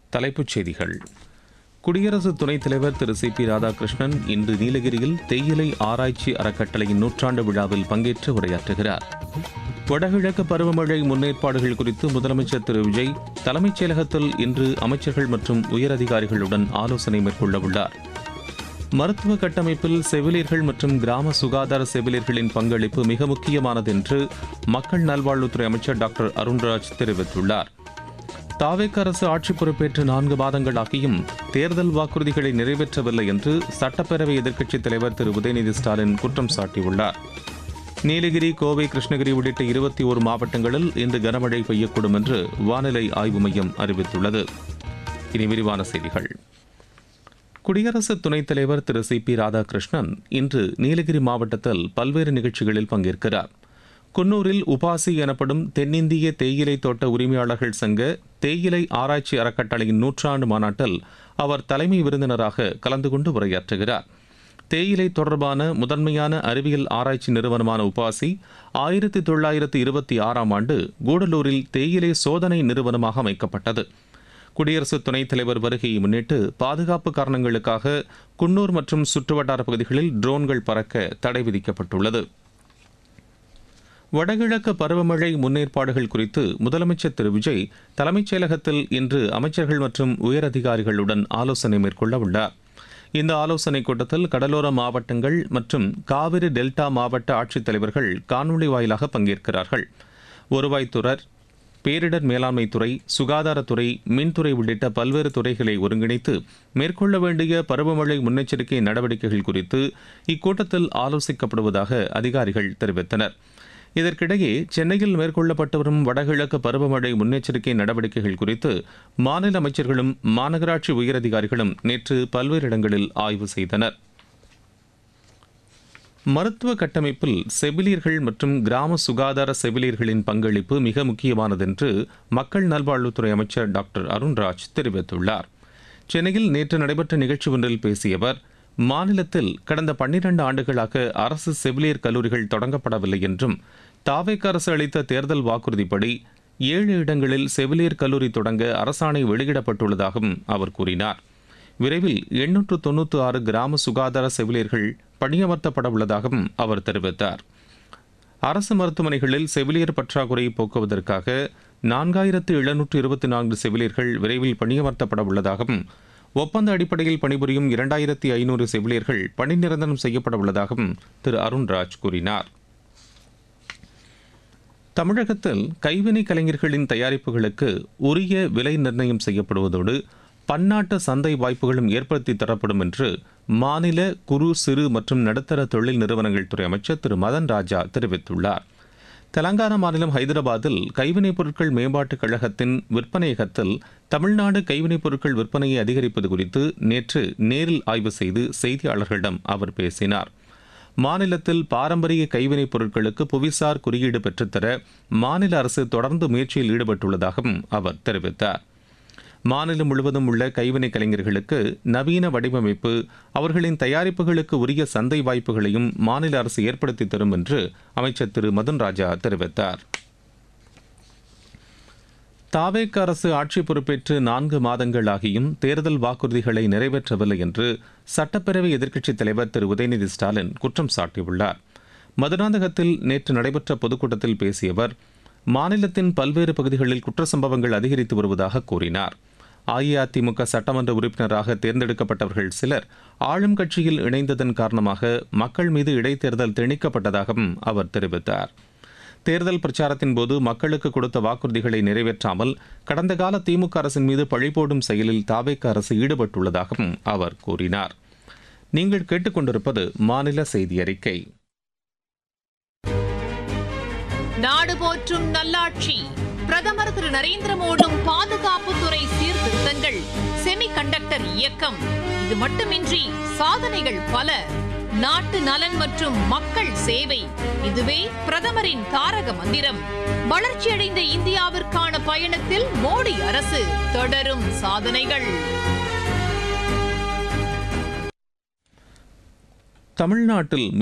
தலைப்புச் செய்திகள் குடியரசு துணைத் தலைவர் திரு சி பி ராதாகிருஷ்ணன் இன்று நீலகிரியில் தேயிலை ஆராய்ச்சி அறக்கட்டளையின் நூற்றாண்டு விழாவில் பங்கேற்று உரையாற்றுகிறார் வடகிழக்கு பருவமழை முன்னேற்பாடுகள் குறித்து முதலமைச்சர் திரு விஜய் தலைமைச் செயலகத்தில் இன்று அமைச்சர்கள் மற்றும் உயரதிகாரிகளுடன் ஆலோசனை மேற்கொள்ள உள்ளார் மருத்துவ கட்டமைப்பில் செவிலியர்கள் மற்றும் கிராம சுகாதார செவிலியர்களின் பங்களிப்பு மிக முக்கியமானது என்று மக்கள் நல்வாழ்வுத்துறை அமைச்சர் டாக்டர் அருண்ராஜ் தெரிவித்துள்ளார் தாவேக் அரசு ஆட்சி பொறுப்பேற்று நான்கு மாதங்களாகியும் தேர்தல் வாக்குறுதிகளை நிறைவேற்றவில்லை என்று சட்டப்பேரவை எதிர்க்கட்சித் தலைவர் திரு உதயநிதி ஸ்டாலின் குற்றம் சாட்டியுள்ளார் நீலகிரி கோவை கிருஷ்ணகிரி உள்ளிட்ட இருபத்தி ஒரு மாவட்டங்களில் இன்று கனமழை பெய்யக்கூடும் என்று வானிலை ஆய்வு மையம் அறிவித்துள்ளது இனி விரிவான செய்திகள் குடியரசு துணைத் தலைவர் திரு சி பி ராதாகிருஷ்ணன் இன்று நீலகிரி மாவட்டத்தில் பல்வேறு நிகழ்ச்சிகளில் பங்கேற்கிறார் குன்னூரில் உபாசி எனப்படும் தென்னிந்திய தேயிலை தோட்ட உரிமையாளர்கள் சங்க தேயிலை ஆராய்ச்சி அறக்கட்டளையின் நூற்றாண்டு மாநாட்டில் அவர் தலைமை விருந்தினராக கலந்து கொண்டு உரையாற்றுகிறார் தேயிலை தொடர்பான முதன்மையான அறிவியல் ஆராய்ச்சி நிறுவனமான உபாசி ஆயிரத்தி தொள்ளாயிரத்தி இருபத்தி ஆறாம் ஆண்டு கூடலூரில் தேயிலை சோதனை நிறுவனமாக அமைக்கப்பட்டது குடியரசு துணைத் தலைவர் வருகையை முன்னிட்டு பாதுகாப்பு காரணங்களுக்காக குன்னூர் மற்றும் சுற்றுவட்டார பகுதிகளில் ட்ரோன்கள் பறக்க தடை விதிக்கப்பட்டுள்ளது வடகிழக்கு பருவமழை முன்னேற்பாடுகள் குறித்து முதலமைச்சர் திரு விஜய் தலைமைச் செயலகத்தில் இன்று அமைச்சர்கள் மற்றும் உயரதிகாரிகளுடன் ஆலோசனை மேற்கொள்ள உள்ளார் இந்த ஆலோசனைக் கூட்டத்தில் கடலோர மாவட்டங்கள் மற்றும் காவிரி டெல்டா மாவட்ட ஆட்சித்தலைவர்கள் காணொலி வாயிலாக பங்கேற்கிறார்கள் வருவாய்த்துறை பேரிடர் மேலாண்மை துறை சுகாதாரத்துறை மின்துறை உள்ளிட்ட பல்வேறு துறைகளை ஒருங்கிணைத்து மேற்கொள்ள வேண்டிய பருவமழை முன்னெச்சரிக்கை நடவடிக்கைகள் குறித்து இக்கூட்டத்தில் ஆலோசிக்கப்படுவதாக அதிகாரிகள் தெரிவித்தனர் இதற்கிடையே சென்னையில் மேற்கொள்ளப்பட்டு வரும் வடகிழக்கு பருவமழை முன்னெச்சரிக்கை நடவடிக்கைகள் குறித்து மாநில அமைச்சர்களும் மாநகராட்சி உயரதிகாரிகளும் நேற்று பல்வேறு இடங்களில் ஆய்வு செய்தனர் மருத்துவ கட்டமைப்பில் செவிலியர்கள் மற்றும் கிராம சுகாதார செவிலியர்களின் பங்களிப்பு மிக முக்கியமானது என்று மக்கள் நல்வாழ்வுத்துறை அமைச்சர் டாக்டர் அருண்ராஜ் தெரிவித்துள்ளார் சென்னையில் நேற்று நடைபெற்ற நிகழ்ச்சி ஒன்றில் பேசிய அவர் மாநிலத்தில் கடந்த பன்னிரண்டு ஆண்டுகளாக அரசு செவிலியர் கல்லூரிகள் தொடங்கப்படவில்லை என்றும் தாவேக் அரசு அளித்த தேர்தல் வாக்குறுதிப்படி ஏழு இடங்களில் செவிலியர் கல்லூரி தொடங்க அரசாணை வெளியிடப்பட்டுள்ளதாகவும் அவர் கூறினார் விரைவில் எண்ணூற்று தொன்னூற்று ஆறு கிராம சுகாதார செவிலியர்கள் பணியமர்த்தப்பட உள்ளதாகவும் அவர் தெரிவித்தார் அரசு மருத்துவமனைகளில் செவிலியர் பற்றாக்குறையை போக்குவதற்காக நான்காயிரத்து எழுநூற்று இருபத்தி நான்கு செவிலியர்கள் விரைவில் பணியமர்த்தப்பட உள்ளதாகவும் ஒப்பந்த அடிப்படையில் பணிபுரியும் இரண்டாயிரத்தி ஐநூறு செவிலியர்கள் பணி நிரந்தரம் செய்யப்பட உள்ளதாகவும் திரு அருண்ராஜ் கூறினார் தமிழகத்தில் கைவினை கலைஞர்களின் தயாரிப்புகளுக்கு உரிய விலை நிர்ணயம் செய்யப்படுவதோடு பன்னாட்டு சந்தை வாய்ப்புகளும் ஏற்படுத்தி தரப்படும் என்று மாநில குறு சிறு மற்றும் நடுத்தர தொழில் நிறுவனங்கள் துறை அமைச்சர் திரு மதன் ராஜா தெரிவித்துள்ளார் தெலங்கானா மாநிலம் ஹைதராபாத்தில் கைவினைப் பொருட்கள் மேம்பாட்டுக் கழகத்தின் விற்பனையகத்தில் தமிழ்நாடு கைவினைப் பொருட்கள் விற்பனையை அதிகரிப்பது குறித்து நேற்று நேரில் ஆய்வு செய்து செய்தியாளர்களிடம் அவர் பேசினார் மாநிலத்தில் பாரம்பரிய கைவினைப் பொருட்களுக்கு புவிசார் குறியீடு பெற்றுத்தர மாநில அரசு தொடர்ந்து முயற்சியில் ஈடுபட்டுள்ளதாகவும் அவர் தெரிவித்தார் மாநிலம் முழுவதும் உள்ள கைவினை கலைஞர்களுக்கு நவீன வடிவமைப்பு அவர்களின் தயாரிப்புகளுக்கு உரிய சந்தை வாய்ப்புகளையும் மாநில அரசு ஏற்படுத்தி தரும் என்று அமைச்சர் திரு மதன் ராஜா தெரிவித்தார் தாவேக் அரசு ஆட்சி பொறுப்பேற்று நான்கு மாதங்களாகியும் தேர்தல் வாக்குறுதிகளை நிறைவேற்றவில்லை என்று சட்டப்பேரவை எதிர்க்கட்சித் தலைவர் திரு உதயநிதி ஸ்டாலின் குற்றம் சாட்டியுள்ளார் மதுராந்தகத்தில் நேற்று நடைபெற்ற பொதுக்கூட்டத்தில் பேசிய அவர் மாநிலத்தின் பல்வேறு பகுதிகளில் குற்ற சம்பவங்கள் அதிகரித்து வருவதாக கூறினார் அஇஅதிமுக சட்டமன்ற உறுப்பினராக தேர்ந்தெடுக்கப்பட்டவர்கள் சிலர் ஆளும் கட்சியில் இணைந்ததன் காரணமாக மக்கள் மீது இடைத்தேர்தல் திணிக்கப்பட்டதாகவும் அவர் தெரிவித்தார் தேர்தல் பிரச்சாரத்தின் போது மக்களுக்கு கொடுத்த வாக்குறுதிகளை நிறைவேற்றாமல் கடந்த கால திமுக அரசின் மீது பழிபோடும் செயலில் தாவேக்க அரசு ஈடுபட்டுள்ளதாகவும் அவர் கூறினார் நீங்கள் கேட்டுக்கொண்டிருப்பது மாநில செய்தி அறிக்கை நாடு போற்றும் நல்லாட்சி பிரதமர் திரு நரேந்திர மோடியும் பாதுகாப்புத்துறை சீர்திருத்தங்கள் செமி கண்டக்டர் இயக்கம் இது மட்டுமின்றி சாதனைகள் பல நாட்டு நலன் மற்றும் மக்கள் சேவை இதுவே பிரதமரின் தாரக மந்திரம் வளர்ச்சியடைந்த இந்தியாவிற்கான பயணத்தில் மோடி அரசு தொடரும் சாதனைகள் தமிழ்நாட்டில்